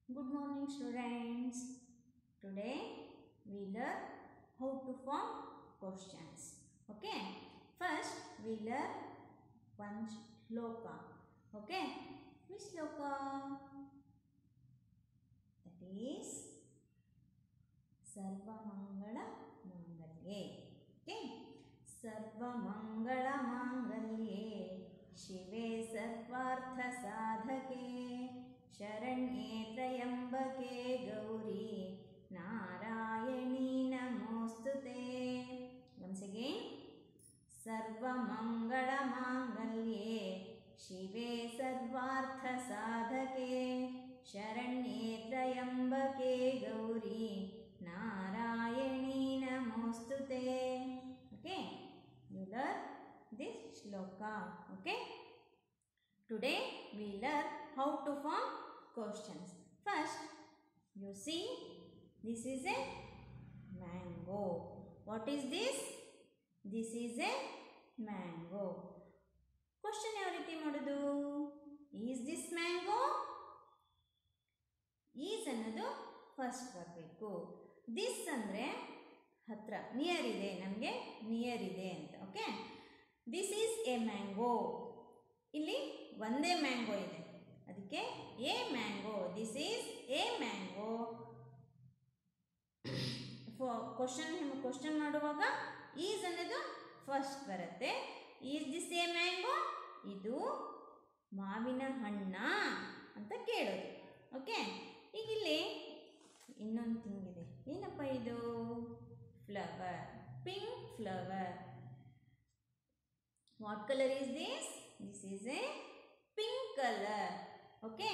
Good morning, students. Today we learn how to form questions. Okay. First we learn one shloka. Okay. Which shloka? That is ಸರ್ವಮಂಗಳ ಮಾಂಗಲ್ಯೆ okay ಸರ್ವಮಂಗಳ ಮಾಂಗಲ್ಯೆ ಶಿವೆ ಸರ್ವಾರ್ಥ ಸಾಧಕೆ ಶರಣ್ಯೆ ತ್ರಯಂಬಕೆ ಗೌರಿ ನಾರಾಯಣಿ ನಮೋಸ್ತುತೆ once again ಸರ್ವಮಂಗಳ ಮಾಂಗಲ್ಯೆ ಶಿವೆ ಸರ್ವಾರ್ಥ ಸಾಧಕೆ ಶರಣ್ಯೆ ತ್ರಯಂಬಕೆ ಗೌರಿ ನಾರಾಯಣಿ ನಮೋಸ್ತುತೆ okay you learn this shloka okay today we learn how to form questions first you see this is a mango what is this this is a mango question ಯಾವ ರೀತಿ ಮಾಡೋದು ಈಸ್ ದಿಸ್ ಮ್ಯಾಂಗೋ ಈಸ್ ಅನ್ನೋದು first ಬರಬೇಕು this ಅಂದರೆ ಹತ್ರ near ಇದೆ ನಮಗೆ near ಇದೆ ಅಂತ okay this is a mango ಇಲ್ಲಿ ಒಂದೇ ಮ್ಯಾಂಗೋ ಇದೆ ಅದಕ್ಕೆ a mango this is a mango question question ಮಾಡುವಾಗ ಈಸ್ ಅನ್ನೋದು ಫಸ್ಟ್ ಬರುತ್ತೆ ಈಸ್ ದಿಸ್ ಎ ಮ್ಯಾಂಗೋ ಇದು ಮಾವಿನ ಹಣ್ಣ ಅಂತ ಕೇಳೋದು ಓಕೆ ಈಗ ಇಲ್ಲಿ ಇನ್ನೊಂದು ತಿಂಗಿದೆ ಏನಪ್ಪ ಇದು flower pink flower what colour is this this is a pink colour okay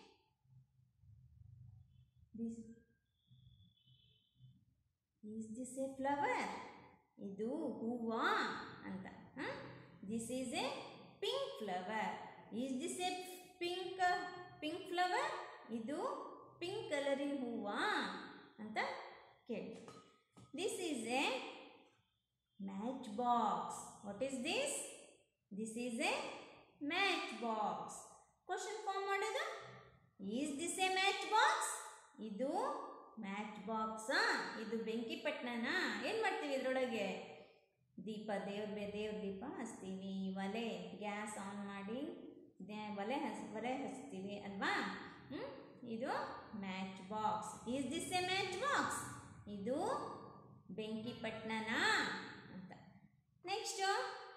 this is this a flower ಇದು ಹೂವ ಅಂತ this is a pink flower is this a pink pink flower ಇದು ಪಿಂಕ್ ಕಲರಿನ ಹೂವ ಅಂತ ಕೇಳಿ this is a match box what is this this is a match box question form ಮಾಡೋದು is this a match box ಇದು match ಬಾಕ್ಸಾ ಇದು ಬೆಂಕಿ ಪಟ್ಟಣನ ಏನು ಮಾಡ್ತೀವಿ ಇದರೊಳಗೆ ದೀಪ ದೇವ್ರ ಬೇ ದೇವ್ರ ದೀಪ ಹಚ್ತೀವಿ ಒಲೆ ಗ್ಯಾಸ್ ಆನ್ ಮಾಡಿ ದೇ- ಒಲೆ ಹಸ್ ಒಲೆ ಹಚ್ತೀವಿ ಅಲ್ವಾ ಹ್ಞೂ ಇದು match box is this a match box ಇದು ಬೆಂಕಿ ಪಟ್ಟಣನ ಅಂತ next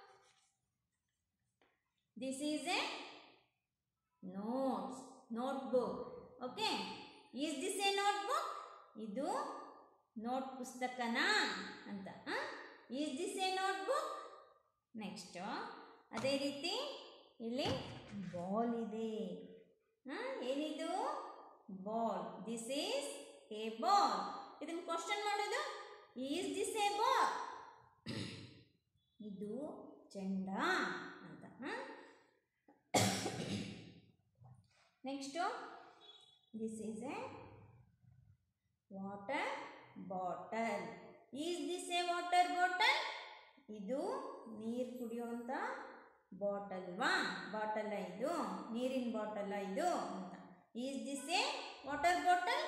this is a notes notebook okay is this a notebook ಇದು ನೋಟ್ ಪುಸ್ತಕನಾ ಅಂತ is this a notebook next ಅದೇ ರೀತಿ ಇಲ್ಲಿ ಬಾಲ್ ಇದೆ ಹಾಂ ಏನಿದು ball this is a ball ಇದನ್ನು ಕ್ವಶನ್ ಮಾಡೋದು ಈಸ್ ದಿಸ್ ಎ ಬಾಲ್ ಇದು ಚೆಂಡ ಅಂತ ಹಾಂ next this is a water bottle is this a water bottle ಇದು ನೀರು ಕುಡಿಯುವಂಥ ಬಾಟಲ್ವಾ ಬಾಟಲ್ಲ ಇದು ನೀರಿನ ಬಾಟಲ್ಲ ಇದು ಅಂತ is this a water bottle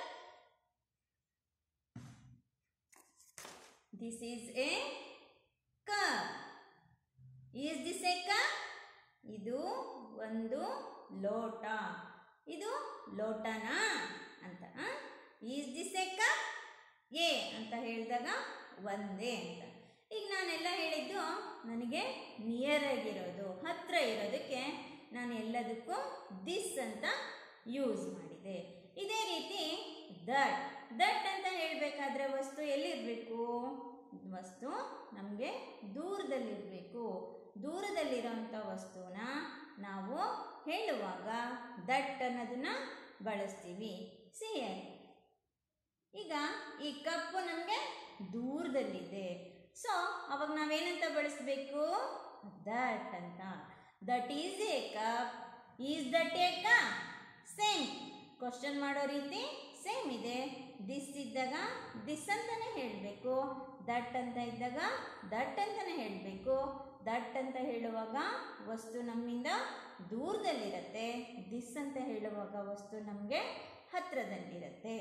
this is a cup is this a cup ಇದು ಒಂದು ಲೋಟ ಇದು ಲೋಟನಾ ಅಂತ is this a cup a ಅಂತ ಹೇಳಿದಾಗ ಒಂದೇ ಅಂತ ಈಗ ನಾನೆಲ್ಲ ಹೇಳಿದ್ದು ನನಗೆ ನಿಯರ್ ಆಗಿರೋದು ಹತ್ತಿರ ಇರೋದಕ್ಕೆ ನಾನು ಎಲ್ಲದಕ್ಕೂ ದಿಸ್ ಅಂತ ಯೂಸ್ ಮಾಡಿದೆ ಇದೇ ರೀತಿ ದಟ್ ದಟ್ ಅಂತ ಹೇಳಬೇಕಾದ್ರೆ ವಸ್ತು ಎಲ್ಲಿರಬೇಕು ವಸ್ತು ನಮಗೆ ದೂರದಲ್ಲಿರಬೇಕು ದೂರದಲ್ಲಿರೋಂಥ ವಸ್ತುನ ನಾವು ಹೇಳುವಾಗ ದಟ್ ಅನ್ನೋದನ್ನ ಬಳಸ್ತೀವಿ ಸಿಯರ್ ಈಗ ಈ ಕಪ್ಪು ನಮಗೆ ದೂರದಲ್ಲಿದೆ ಸೊ ಅವಾಗ ನಾವೇನಂತ ಬಳಸಬೇಕು ದಟ್ ಅಂತ that is a cup is that a cup same question ಮಾಡೋ ರೀತಿ ಸೇಮ್ ಇದೆ ದಿಸ್ ಇದ್ದಾಗ ದಿಸ್ ಅಂತಲೇ ಹೇಳಬೇಕು ದಟ್ ಅಂತ ಇದ್ದಾಗ ದಟ್ ಅಂತಲೇ ಹೇಳಬೇಕು ದಟ್ ಅಂತ ಹೇಳುವಾಗ ವಸ್ತು ನಮ್ಮಿಂದ ದೂರದಲ್ಲಿರುತ್ತೆ ದಿಸ್ ಅಂತ ಹೇಳುವಾಗ ವಸ್ತು ನಮಗೆ ಹತ್ತಿರ ಹತ್ರದಲ್ಲಿರುತ್ತೆ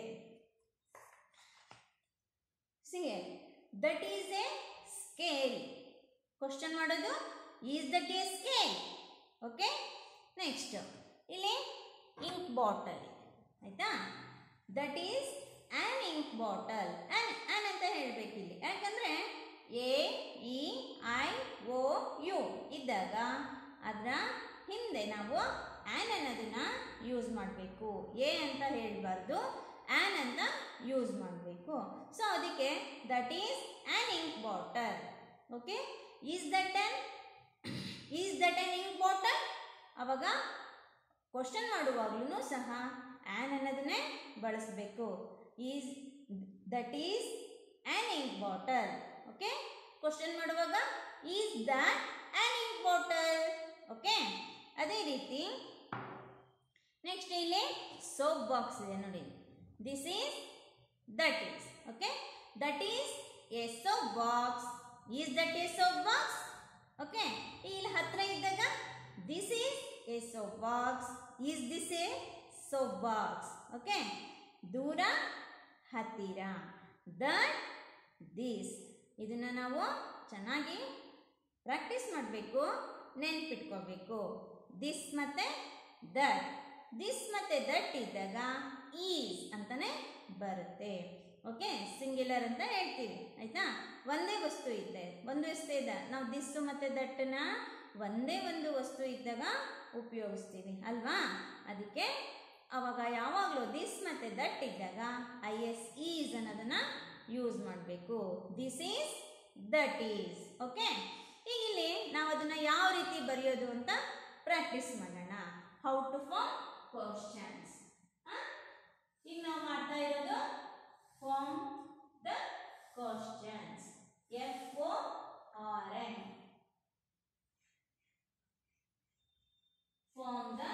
ಸಿ that is a scale question ಮಾಡೋದು is that a scale okay next ಇಲ್ಲಿ ಇಂಕ್ ಬಾಟಲ್ ಆಯ್ತಾ that is an ink bottle an an ಅಂತ ಹೇಳಬೇಕು ಇಲ್ಲಿ ಯಾಕಂದರೆ A E I O U ಇದ್ದಾಗ ಅದರ ಹಿಂದೆ ನಾವು ಆ್ಯನ್ ಅನ್ನೋದನ್ನ ಯೂಸ್ ಮಾಡಬೇಕು ಎ ಅಂತ ಹೇಳಬಾರ್ದು ಆ್ಯನ್ ಅಂತ ಯೂಸ್ ಮಾಡಬೇಕು ಸೊ ಅದಕ್ಕೆ that is an ink bottle okay is that an is that an ink bottle ಅವಾಗ ಕ್ವಶನ್ ಮಾಡುವಾಗ್ಲೂ ಸಹ ಆ್ಯನ್ ಅನ್ನೋದನ್ನೇ ಬಳಸಬೇಕು is that is an ink bottle okay question ಮಾಡುವಾಗ is that an ink bottle okay ಅದೇ ರೀತಿ next ಇಲ್ಲಿ soap box ಇದೆ ನೋಡಿ this is that is okay that is a soap box is that a soap box okay ಇಲ್ಲಿ ಹತ್ರ ಇದ್ದಾಗ this is a soap box is this a soap box okay ದೂರ ಹತ್ತಿರ ದಟ್ ದಿಸ್ ಇದನ್ನು ನಾವು ಚೆನ್ನಾಗಿ ಪ್ರಾಕ್ಟೀಸ್ ಮಾಡಬೇಕು ನೆನ್ಪಿಟ್ಕೋಬೇಕು ದಿಸ್ ಮತ್ತು ದಟ್ ದಿಸ್ ಮತ್ತು ದಟ್ ಇದ್ದಾಗ ಈಸ್ ಅಂತಾನೆ ಬರುತ್ತೆ ಓಕೆ ಸಿಂಗ್ಯುಲರ್ ಅಂತ ಹೇಳ್ತೀವಿ ಆಯ್ತಾ ಒಂದೇ ವಸ್ತು ಇದೆ ಒಂದು ವಸ್ತು ಇದೆ ನಾವು ದಿಸ್ಸು ಮತ್ತು ದಟ್ಟನ್ನ ಒಂದೇ ಒಂದು ವಸ್ತು ಇದ್ದಾಗ ಉಪಯೋಗಿಸ್ತೀವಿ ಅಲ್ವಾ ಅದಕ್ಕೆ ಅವಾಗ ಯಾವಾಗಲೂ ದಿಸ್ ಮತ್ತು ದಟ್ ಇದ್ದಾಗ ಐ ಎಸ್ ಈಸ್ ಅನ್ನೋದನ್ನ ಯೂಸ್ ಮಾಡಬೇಕು this is that is okay ಈಗ ಇಲ್ಲಿ ನಾವು ಅದನ್ನ ಯಾವ ರೀತಿ ಬರೆಯೋದು ಅಂತ ಪ್ರಾಕ್ಟೀಸ್ ಮಾಡೋಣ ಹೌ ಟು ಫಾರ್ಮ್ ಕ್ವಶನ್ಸ್ ಈಗ ನಾವು ಮಾಡ್ತಾ ಇರೋದು form the questions F O R N form the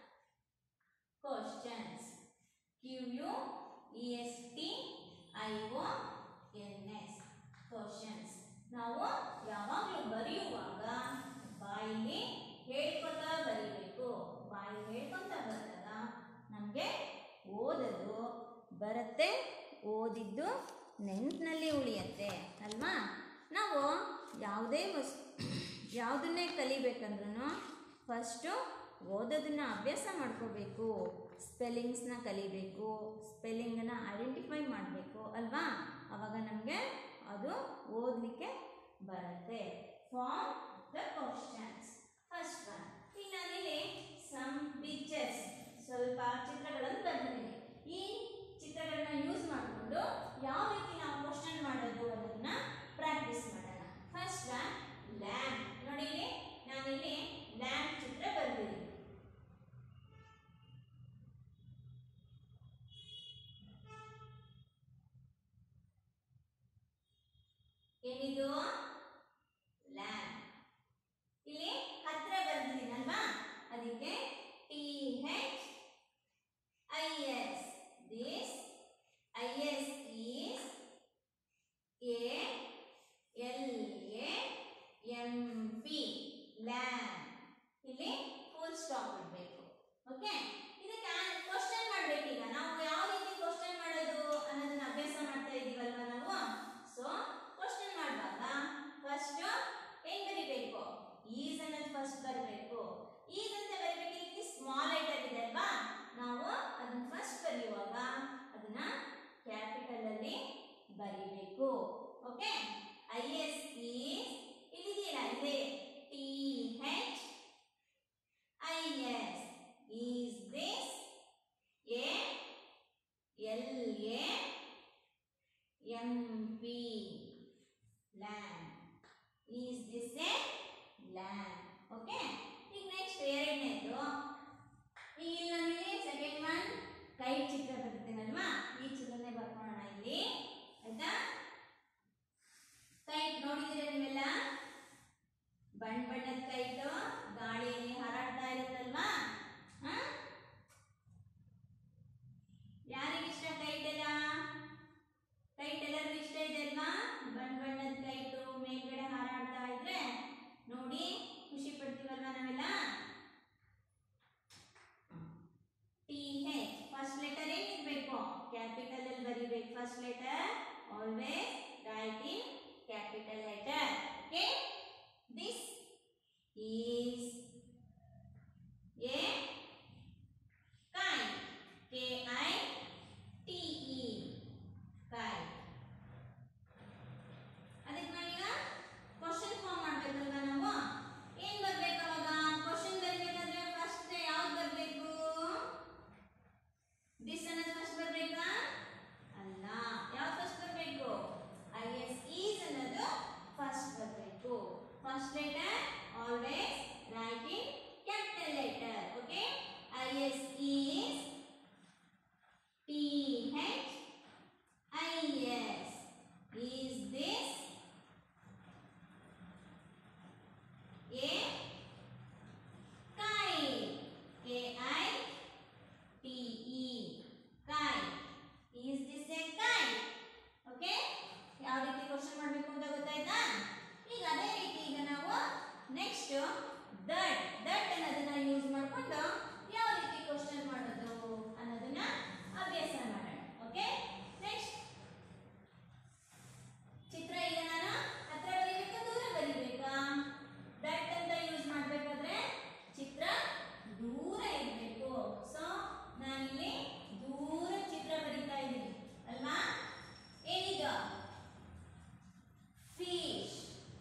questions Q U E S T I O N S questions ನಾವು ಯಾವಾಗಲೂ ಬರೆಯುವಾಗ ಬಾಯಿಲಿ ಹೇಳ್ಕೊತಾ ಬರೀಬೇಕು ಬಾಯಿ ಹೇಳ್ಕೊತ ಬಂದಾಗ ನಮಗೆ ಓದೋದು ಬರುತ್ತೆ ಓದಿದ್ದು ನೆನಪಿನಲ್ಲಿ ಉಳಿಯತ್ತೆ ಅಲ್ವಾ ನಾವು ಯಾವುದೇ ವಸ್ತು ಯಾವುದನ್ನೇ ಕಲಿಬೇಕಂದ್ರೂ ಫಸ್ಟು ಓದೋದನ್ನ ಅಭ್ಯಾಸ ಮಾಡ್ಕೋಬೇಕು ಸ್ಪೆಲ್ಲಿಂಗ್ಸ್ನ ಕಲಿಬೇಕು ಸ್ಪೆಲ್ಲಿಂಗನ್ನ ಐಡೆಂಟಿಫೈ ಮಾಡಬೇಕು ಅಲ್ವಾ ಅವಾಗ ನಮಗೆ ಅದು ಓದಲಿಕ್ಕೆ ಬರುತ್ತೆ form the questions first one ಈಗ ನಾನಿಲ್ಲಿ ಸಮ್ ಪಿಕ್ಚರ್ಸ್ ಸ್ವಲ್ಪ ಚಿತ್ರಗಳನ್ನು ಬರ್ತೀನಿ ಈ ಚಿತ್ರಗಳನ್ನ ಯೂಸ್ ಮಾಡಿಕೊಂಡು ಯಾವ ರೀತಿ ನಾವು ಕ್ವಶನ್ ಮಾಡೋದು ಅನ್ನೋದನ್ನ ಪ್ರಾಕ್ಟೀಸ್ ಮಾಡೋಣ ಫಸ್ಟ್ ಒನ್ ಲ್ಯಾಂಪ್ ನೋಡಿ ಇಲ್ಲಿ ನಾನಿಲ್ಲಿ ಲ್ಯಾಂಪ್ ಚಿತ್ರ ಬರ್ತೀನಿ ಏನಿದು ಲ್ಯಾಂಪ್ ಇಲ್ಲಿ ಹತ್ರ ಬರ್ದಿದ್ದೀನಲ್ವಾ ಅದಕ್ಕೆ T H I S this I S is a L A M P lamp ಇಲ್ಲಿ ಫುಲ್ ಸ್ಟಾಪ್ ಇಡಬೇಕು ಓಕೆ ಇದಕ್ಕೆ ಕ್ವಶನ್ ಮಾಡ್ಬೇಕೀಗ ನಾವು ಯಾವ ರೀತಿ ಕ್ವಶನ್ ಮಾಡೋದು ಅನ್ನೋದನ್ನ ಅಭ್ಯಾಸ ಮಾಡ್ತಾ ಇದೀವಲ್ವಾ ನಾವು ಸೊ ಕ್ವಶನ್ ಮಾಡುವಾಗ ಫಸ್ಟ್ ಏನ್ ಬರಿಬೇಕು ಈಸ್ ಅನ್ನೋದು ಫಸ್ಟ್ ಬರಬೇಕು ಈಸ್ ಅಂತ ಬರಬೇಕು ಇಲ್ಲಿ ಸ್ಮಾಲ್ ಲೆಟರ್ ಇದೆ ಅಲ್ವಾ ನಾವು ಅದನ್ನ ಫಸ್ಟ್ ಬರೆಯುವಾಗ ಅದನ್ನ ಕ್ಯಾಪಿಟಲ್ ಅಲ್ಲಿ ಬರಿಬೇಕು ಓಕೆ ಐ ಎಸ್ ಈಸ್ ಇಲ್ಲಿದೆಯಲ್ಲ ಇದೆ T H I S always write in capital letter. Okay? This is a kite. K I T E. Kite. ಅದಕ್ಕೆ ನಾವೀಗ ಕ್ವಶನ್ ಫಾರ್ಮ್ ಮಾಡ್ಬೇಕಲ್ವಾ ನಾವು ಏನ್ ಬರ್ಬೇಕು ಅವಾಗ ಕ್ವಶನ್ ಬರ್ಬೇಕಾದ್ರೆ ಫಸ್ಟ್ ಯಾವ್ದು ಬರ್ಬೇಕು ದಿಸ್ ಅನ್ನೋದು ಫಸ್ಟ್ ಬರ್ಬೇಕಾ ಅಲ್ಲ ಯಾವ್ದು ಫಸ್ಟ್ ಬರ್ಬೇಕು ಐ ಎಸ್ ಈಸ್ ಅನ್ನೋದು ಫಸ್ಟ್ ಬರ್ಬೇಕು first letter always write in capital letter okay I S is T H I S is this a kite k i t e kite is this a kite okay ಯಾವ ರೀತಿ question ಮಾಡಬೇಕು ಅಂತ ಗೊತ್ತಾಯ್ತಾ ಈಗ ಅದೇ ರೀತಿ ಈಗ ನಾವು ನೆಕ್ಸ್ಟ್ ದಟ್ ದಟ್ ಅನ್ನೋದನ್ನ ಯೂಸ್ ಮಾಡ್ಕೊಂಡು ಯಾವ ರೀತಿ ಕ್ವಶನ್ ಮಾಡೋದು ಅನ್ನೋದನ್ನ ಅಭ್ಯಾಸ ಮಾಡೋಣ ಓಕೆ ನೆಕ್ಸ್ಟ್ ಚಿತ್ರ ಈಗ ನಾನು ಹತ್ರ ಬರೀಬೇಕಾ ದೂರ ಬರೀಬೇಕಾ ದಟ್ ಅಂತ ಯೂಸ್ ಮಾಡಬೇಕಾದ್ರೆ ಚಿತ್ರ ದೂರ ಇರಬೇಕು ಸೊ ನಾನಿಲ್ಲಿ ದೂರ ಚಿತ್ರ ಬರೀತಾ ಇದ್ದೀನಿ ಅಲ್ವಾ ಏನೀಗ fish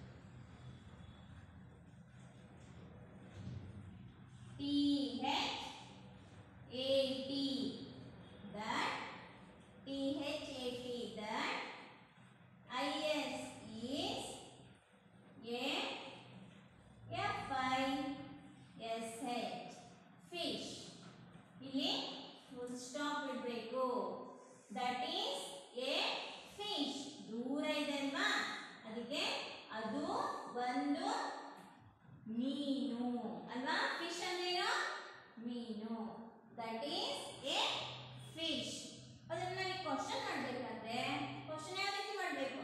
T H A T that T H A T that I S is a F I S H fish ಇಲ್ಲಿ ಫುಲ್ ಸ್ಟಾಪ್ ಇಡಬೇಕು ದಟ್ ಈಸ್ ಎ ಫಿಶ್ ದೂರ ಇದೆ ಅಲ್ವಾ ಅದಕ್ಕೆ ಅದು ಒಂದು ಮೀನು ಅಲ್ವಾ ಫಿಶ್ ಅಂದ್ರೇನು ಮೀನು ದಟ್ ಈಸ್ ಎ ಫಿಶ್ ಅದನ್ನ ನನಗೆ ಕ್ವಶನ್ ಮಾಡಬೇಕಾದ್ರೆ ಕ್ವಶನ್ ಯಾವ ರೀತಿ ಮಾಡಬೇಕು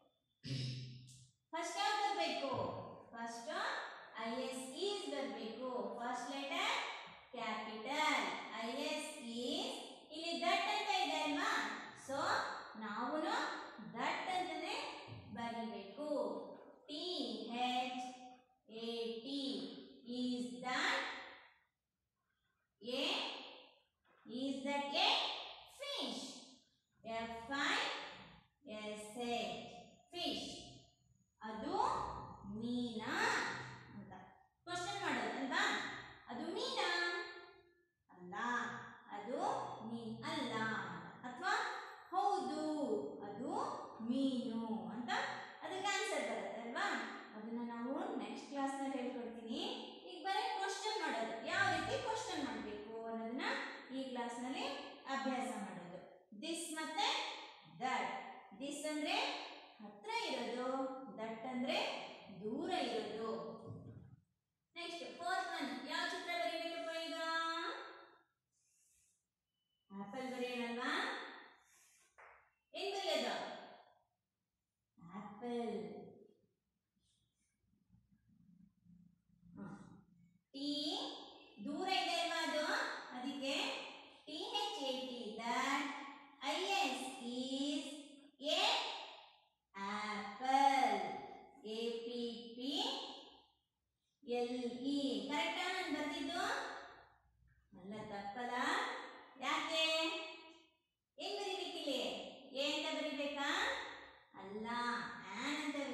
ಫಸ್ಟ್ ಯಾವ್ದು ಬರಬೇಕು ಫಸ್ಟ್ ಐ ಎಸ್ ಈಸ್ ಬರಬೇಕು first letter capital I S is ಇಲ್ಲಿ ದಟ್ ಅಂತ ಇದೆ ಅಲ್ವಾ ಸೊ ನಾವು ದಟ್ ಅಂತಾನೆ ಬರಿಬೇಕು T H A T is that a is that a fish F I S H fish ಅದು ಮೀನಾ ಅಂತ ಕ್ವಶನ್ ಮಾಡೋದು ಅಲ್ವಾ ಅದು ಮೀನಾ ಅಲ್ಲ ಅದು ಮೀನ್ ಅಲ್ಲ ಅಥವಾ ಹೌದು ಅದು ಮೀನು ಅಂತ ಅದಕ್ಕೆ ಆನ್ಸರ್ ಬರುತ್ತೆ ಅಲ್ವಾ ಅದನ್ನ ನಾವು ನೆಕ್ಸ್ಟ್ ಕ್ಲಾಸ್ನಲ್ಲಿ ಹೇಳ್ಕೊಡ್ತೀನಿ ಈಗ ಬರೀ ಕ್ವಶನ್ ಮಾಡೋದು ಯಾವ ರೀತಿ ಕ್ವಶನ್ ಮಾಡಬೇಕು ಅನ್ನೋದನ್ನ ಈ ಕ್ಲಾಸ್ನಲ್ಲಿ ಅಭ್ಯಾಸ ಮಾಡೋದು ದಿಸ್ ಮತ್ತೆ ದಟ್ ದಿಸ್ ಅಂದ್ರೆ ಹತ್ರ ಇರೋದು ದಟ್ ಅಂದ್ರೆ ದೂರ ಇರೋದು ನೆಕ್ಸ್ಟ್ ಫೋರ್ತ್ ಒನ್ ಯಾವ ಚಿತ್ರ ಬರೀಬೇಕಪ್ಪ ಈಗ ಆಪಲ್ ಬರೆಯೋಣಲ್ವಾ ಏನ್ ಬರೆಯೋದು ಆಪಲ್ ಟಿ ದೂರ ಇದೆ ಅಲ್ವಾ ಅದು ಅದಕ್ಕೆ T H A T that I S is a apple A P P L E ಕರೆಕ್ಟಾ ನಾನು ಬರ್ತಿದ್ದು ಅಲ್ಲ ತಪ್ಪಲ್ಲ ಯಾಕೆ ಏನ್ ಬರಿಬೇಕಿಲ್ಲಿ ಎ ಅಂತ ಬರಿಬೇಕಾ ಅಲ್ಲ ಆನ್ ಅಂತ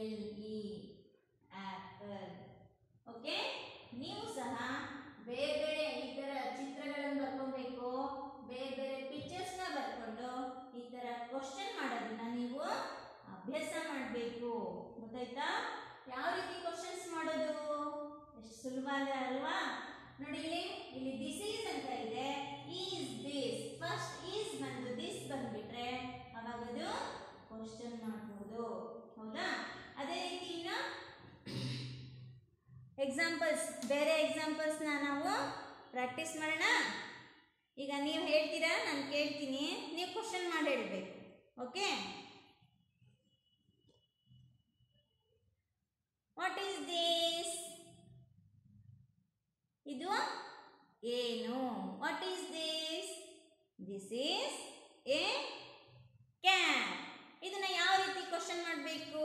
ಎಲ್ ಇ ಆಪಲ್ ಓಕೆ ನೀವು ಸಹ ಬೇರೆ ಬೇರೆ ಈ ಥರ ಚಿತ್ರಗಳನ್ನು ಬರ್ಕೊಬೇಕು ಬೇರೆ ಬೇರೆ ಪಿಕ್ಚರ್ಸ್ನ ಬರ್ಕೊಂಡು ಈ ಥರ ಕ್ವಶನ್ ಮಾಡೋದನ್ನ ನೀವು ಅಭ್ಯಾಸ ಮಾಡಬೇಕು ಗೊತ್ತಾಯ್ತಾ ಯಾವ ರೀತಿ ಕ್ವಶನ್ಸ್ ಮಾಡೋದು ಎಷ್ಟು ಸುಲಭ ಇದೆ ಅಲ್ವಾ ನೋಡಿ ಇಲ್ಲಿ ಇಲ್ಲಿ ದಿಸ್ ಈಸ್ ಅಂತ ಇದೆ ಈಸ್ ದಿಸ್ ಫಸ್ಟ್ ಈಸ್ ಬಂದು ದಿಸ್ ಬಂದ್ಬಿಟ್ರೆ ಅವಾಗ ಅದು ಕ್ವಶನ್ ಮಾಡ್ಬೋದು ಹೌದಾ ಅದೇ ರೀತಿ ಇನ್ನು ಎಕ್ಸಾಂಪಲ್ಸ್ ಬೇರೆ ಎಕ್ಸಾಂಪಲ್ಸ್ನ ನಾವು ಪ್ರಾಕ್ಟೀಸ್ ಮಾಡೋಣ ಈಗ ನೀವು ಹೇಳ್ತೀರಾ ನಾನು ಕೇಳ್ತೀನಿ ನೀವು ಕ್ವಶನ್ ಮಾಡಿ ಹೇಳಬೇಕು ಓಕೆ ವಾಟ್ ಈಸ್ ದಿಸ್ ಇದು ಏನು what is this this is a cat ಇದನ್ನ ಯಾವ ರೀತಿ ಕ್ವಶನ್ ಮಾಡಬೇಕು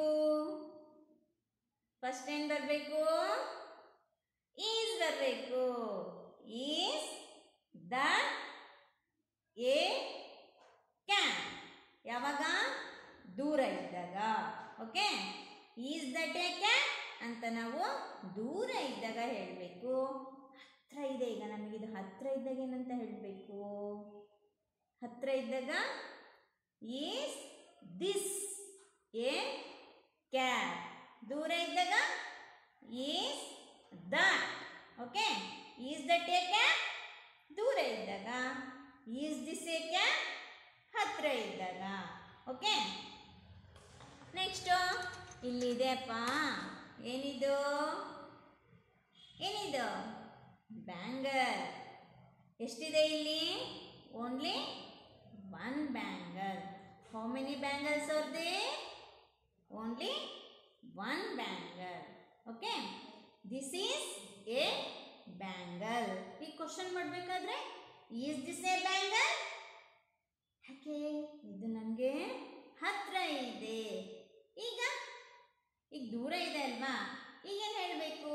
ಫಸ್ಟ್ ಏನ್ ಬರಬೇಕು ಈಸ್ ಬರಬೇಕು ಈಸ್ ದಟ್ ಎ ಕ್ಯಾನ್ ಯಾವಾಗ ದೂರ ಇದ್ದಾಗ okay is that a can ಅಂತ ನಾವು ದೂರ ಇದ್ದಾಗ ಹೇಳಬೇಕು ಹತ್ರ ಇದೆ ಈಗ ನಮಗಿದು ಹತ್ರ ಇದ್ದಾಗ ಏನಂತ ಹೇಳಬೇಕು ಹತ್ರ ಇದ್ದಾಗ ಈಸ್ ದಿಸ್ ಎ ಕ್ಯಾಟ್ ದೂರ ಇದ್ದಾಗ is that okay is that a cat ದೂರ ಇದ್ದಾಗ ಈಸ್ ದಿಸ್ ಎ ಕ್ಯಾಟ್ ಹತ್ರ ಇದ್ದಾಗ ಓಕೆ ನೆಕ್ಸ್ಟು ಇಲ್ಲಿದೆಪ್ಪ ಏನಿದು ಏನಿದು ಬ್ಯಾಂಗಲ್ ಎಷ್ಟಿದೆ ಇಲ್ಲಿ only one bangle how many bangles are they only one bangle okay this is a bangle ಈ ಕ್ವಶನ್ ಮಾಡಬೇಕಾದ್ರೆ ಈಸ್ ದಿಸ್ ಎ ಬ್ಯಾಂಗಲ್ ಯಾಕೆ ಇದು ನನಗೆ ಹತ್ರ ಇದೆ ಈಗ ಈಗ ದೂರ ಇದೆ ಅಲ್ವಾ ಈಗೇನು ಹೇಳಬೇಕು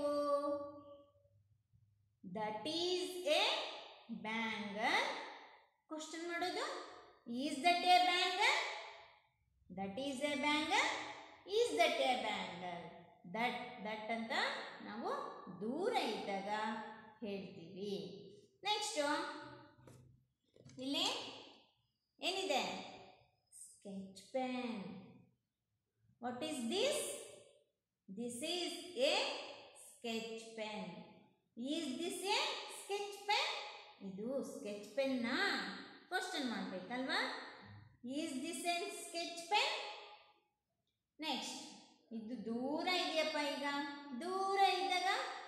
that is a bangle question ಮಾಡೋದು is that a bangle that is a bangle is that a bangle that that ಅಂತ ನಾವು ದೂರ ಇದ್ದಾಗ ಹೇಳ್ತೀವಿ ನೆಕ್ಸ್ಟು ಇಲ್ಲಿ ಏನಿದೆ sketch pen what is this this is a sketch pen is this a sketch pen ಇದು sketch ಪೆನ್ನ question ಮಾಡಬೇಕಲ್ವಾ is this a sketch pen next ಇದು ದೂರ ಇದೆಯಪ್ಪ ಈಗ ದೂರ ಇದ್ದಾಗ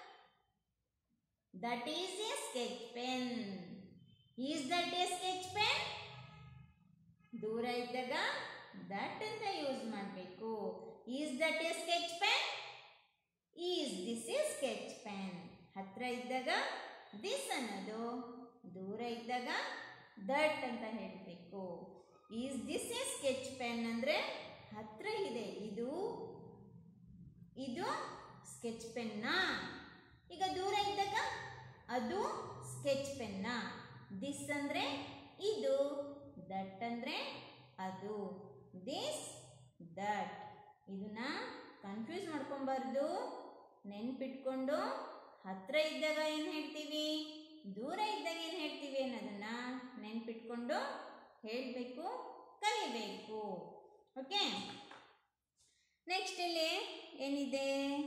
that is a sketch pen is that a sketch pen ದೂರ ಇದ್ದಾಗ ದಟ್ ಅಂತ ಯೂಸ್ ಮಾಡಬೇಕು is that a sketch pen is this a sketch pen ಹತ್ರ ಇದ್ದಾಗ ದಿಸ್ ಅನ್ನೋದು ದೂರ ಇದ್ದಾಗ ದಟ್ ಅಂತ ಹೇಳಬೇಕು is this a sketch pen ಅಂದರೆ ಹತ್ರ ಇದೆ ಇದು ಇದು ಸ್ಕೆಚ್ ಪೆನ್ನ ಈಗ ದೂರ ಇದ್ದಾಗ ಅದು ಸ್ಕೆಚ್ ಪೆನ್ನ ದಿಸ್ ಅಂದರೆ ಇದು ದಟ್ ಅಂದರೆ ಅದು ದಿಸ್ ದಟ್ ಇದನ್ನ ಕನ್ಫ್ಯೂಸ್ ಮಾಡ್ಕೊಬಾರ್ದು ನೆನ್ಪಿಟ್ಕೊಂಡು ಹತ್ರ ಇದ್ದಾಗ ಏನು ಹೇಳ್ತೀವಿ ದೂರ ಇದ್ದಾಗ ಏನು ಹೇಳ್ತೀವಿ ಅನ್ನೋದನ್ನ ನೆನ್ಪಿಟ್ಕೊಂಡು ಹೇಳಬೇಕು ಕಲಿಬೇಕು ಓಕೆ ನೆಕ್ಸ್ಟ್ ಇಲ್ಲಿ ಏನಿದೆ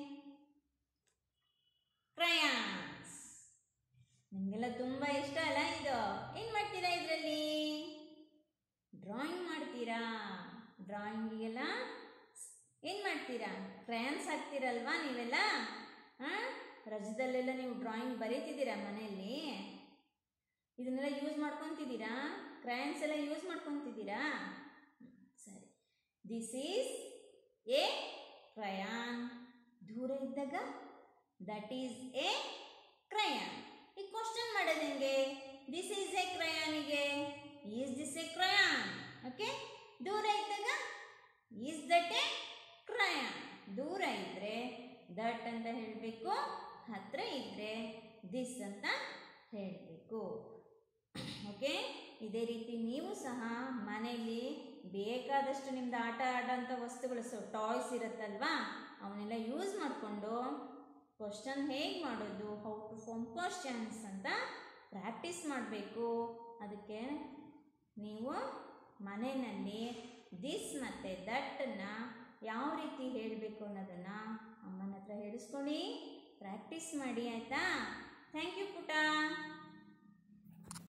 ಕ್ರಯಾನ್ಸ್ ನಿಮಗೆಲ್ಲ ತುಂಬ ಇಷ್ಟ ಅಲ್ಲ ಇದು ಏನು ಮಾಡ್ತೀರಾ ಇದರಲ್ಲಿ ಡ್ರಾಯಿಂಗ್ ಮಾಡ್ತೀರಾ ಡ್ರಾಯಿಂಗಿಗೆಲ್ಲ ಏನು ಮಾಡ್ತೀರಾ ಕ್ರಯಾನ್ಸ್ ಹಾಕ್ತೀರಲ್ವಾ ನೀವೆಲ್ಲ ಹಾಂ ರಜದಲ್ಲೆಲ್ಲ ನೀವು ಡ್ರಾಯಿಂಗ್ ಬರೀತಿದ್ದೀರಾ ಮನೆಯಲ್ಲಿ ಇದನ್ನೆಲ್ಲ ಯೂಸ್ ಮಾಡ್ಕೊತಿದ್ದೀರಾ ಕ್ರಯಾನ್ಸ್ ಎಲ್ಲ ಯೂಸ್ ಮಾಡ್ಕೊತಿದ್ದೀರಾ ಸರಿ ದಿಸ್ ಈಸ್ ಎ ಕ್ರಯಾನ್ ದೂರ ಇದ್ದಾಗ ದಟ್ ಈಸ್ ಎ ಕ್ರಯಾನ್ ಈ ಕ್ವಶನ್ ಮಾಡೋದು ಹೆಂಗೆ ದಿಸ್ ಈಸ್ ಎ ಕ್ರಯಾನಿಗೆ is this a crayon okay ದೂರ ಇದ್ದಾಗ ಈಸ್ ದಟ್ ಎ ಕ್ರಯಾನ್ ದೂರ ಇದ್ದರೆ ದಟ್ ಅಂತ ಹೇಳಬೇಕು ಹತ್ರ ಇದ್ದರೆ ದಿಸ್ ಅಂತ ಹೇಳಬೇಕು ಓಕೆ ಇದೇ ರೀತಿ ನೀವು ಸಹ ಮನೆಯಲ್ಲಿ ಬೇಕಾದಷ್ಟು ನಿಮ್ದು ಆಟ ಆಡೋಂಥ ವಸ್ತುಗಳು ಸೊ ಟಾಯ್ಸ್ ಇರುತ್ತಲ್ವಾ ಅವನ್ನೆಲ್ಲ ಯೂಸ್ ಮಾಡಿಕೊಂಡು ಕ್ವಶನ್ ಹೇಗೆ ಮಾಡೋದು ಹೌ ಟು ಫಾರ್ಮ್ ಕ್ವಶನ್ಸ್ ಅಂತ ಪ್ರಾಕ್ಟೀಸ್ ಮಾಡಬೇಕು ಅದಕ್ಕೆ ನೀವು ಮನೆಯಲ್ಲಿ ದಿಸ್ ಮತ್ತು ದಟ್ಟನ್ನು ಯಾವ ರೀತಿ ಹೇಳಬೇಕು ಅನ್ನೋದನ್ನು ಅಮ್ಮನ ಹತ್ರ ಹೇಳಿಸ್ಕೊಳ್ಳಿ ಪ್ರಾಕ್ಟೀಸ್ ಮಾಡಿ ಆಯಿತಾ ಥ್ಯಾಂಕ್ ಯು ಪುಟ